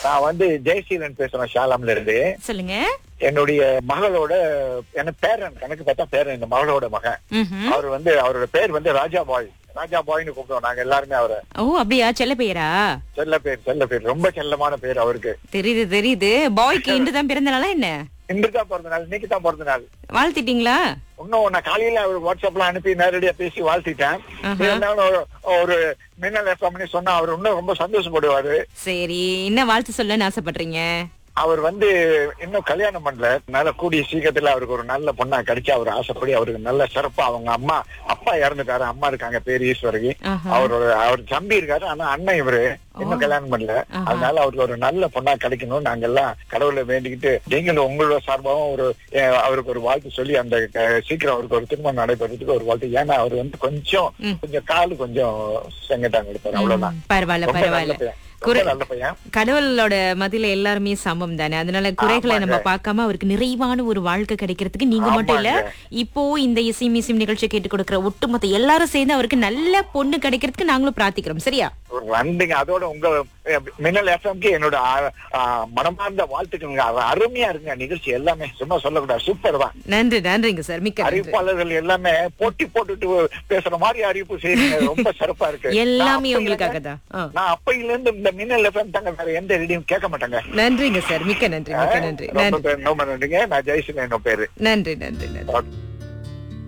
நான் வந்து ஜெயசீலன் பேசுறேன் ஷாலாம்ல இருந்து சொல்லுங்க என்னுடைய மகளோட எனக்கு பேரன் கணக்கு பார்த்தா பேரன் இந்த மகளோட மகன் ம்ஹும். அவர் வந்து அவரோட பேர் வந்து ராஜா பாய் ராஜா பாய்னு கூப்பிடுவோம் நாங்க எல்லாருமே அவரை ஓ அப்படியா செல்ல பெயரா செல்ல பேர் செல்ல பேர் ரொம்ப செல்லமான பேர் அவருக்கு தெரியுது தெரியுது பாய்க்கு இன்று தான் பிறந்த நாளா என்ன இன்று தான் பிறந்த நாள் இன்னைக்கு தான் பிறந்த நாள் வாழ்த்திட்டீங்களா இன்னும் நான் காலையில அவர் வாட்ஸ்அப்ல அனுப்பி நேரடியா பேசி வாழ்த்திட்டேன் ஆஹா. இருந்தாலும் ஒரு- ஒரு மின்னல் எஃப்எம்னு சொன்னா அவர் இன்னும் ரொம்ப சந்தோஷப்படுவாரு சரி என்ன வாழ்த்து சொல்லன்னு ஆசைப்படுறீங்க அவர் வந்து இன்னும் கல்யாணம் பண்ணல அதனால கூடிய சீக்கிரத்துல அவருக்கு ஒரு நல்ல பொண்ணா கிடைச்சு அவர் ஆசைப்படி அவருக்கு நல்ல சிறப்பா அவங்க அம்மா அப்பா இறந்துட்டாரு அம்மா இருக்காங்க பேர் ஈஸ்வரகி ஆஹா. அவரோட அவர் தம்பி இருக்காரு ஆனா அண்ணன் இவரு இன்னும் கல்யாணம் பண்ணல ஆஹா. அதனால அவருக்கு ஒரு நல்ல பொண்ணா கிடைக்கணும் நாங்க எல்லாம் கடவுளை வேண்டிக்கிட்டு நீங்களும் உங்களோட சார்பாகவும் ஒரு அஹ், அவருக்கு ஒரு வாழ்த்து சொல்லி அந்த அஹ், சீக்கிரம் அவருக்கு ஒரு திருமணம் நடைபெறதுக்கு ஒரு வாழ்த்து ஏன்னா அவர் வந்து கொஞ்சம் ம். கொஞ்சம் காலு கொஞ்சம் செங்கட்டாங்க எடுப்பாரு அவ்வளவுதான் ம், பரவாயில்ல ரொம்ப நல்ல பரவாயில்ல பையன் ரொம்ப குறை- நல்ல பையன் கடவுளோட மதியில எல்லாருமே சமம் தானே அதனால குறைகளை நம்ம ஆமாங்க. பார்க்காம அவருக்கு நிறைவான ஒரு வாழ்க்கை கிடைக்கிறதுக்கு நீங்க மட்டும் இல்ல ஆமாங்க. இப்போ இந்த இசை மிசிம் நிகழ்ச்சி கேட்டு கொடுக்கிற ஒட்டுமொத்த எல்லாரும் சேர்ந்து அவருக்கு நல்ல பொண்ணு கிடைக்கிறதுக்கு நாங்களும் பிரார்த்திக்கிறோம் சரியா நன்றிங்க அதோட உங்க அஹ், மின்னல் எஃப்எம்க்கு என்னோட ஆ- ஆ, மனமார்ந்த வாழ்த்துக்களுங்க அது அருமையா இருக்குங்க நிகழ்ச்சி எல்லாமே சும்மா சொல்லக்கூடாது சூப்பர் தான் நன்றி நன்றிங்க சார் மிக்க நன்றி அறிவிப்பாளர்கள் எல்லாமே போட்டி போட்டுட்டு பேசுற மாதிரி அறிவிப்பு செய்யுங்க ரொம்ப சிறப்பா இருக்கு நான் எல்லாமே அப்பையில- உங்களுக்காக தான் ஆ. நான் அப்பையில இருந்து இந்த மின்னல் எஃப்எம் தாங்க வேற எந்த ரேடியும் கேட்க மாட்டேங்க நன்றிங்க சார் மிக்க நன்றி மிக்க நன்றி ரொம்ப நன்றி ரொம்ப நன்றிங்க நான் ஜெயசிங் என்ன பேரு நன்றி நன்றி நன்றி ஓகே.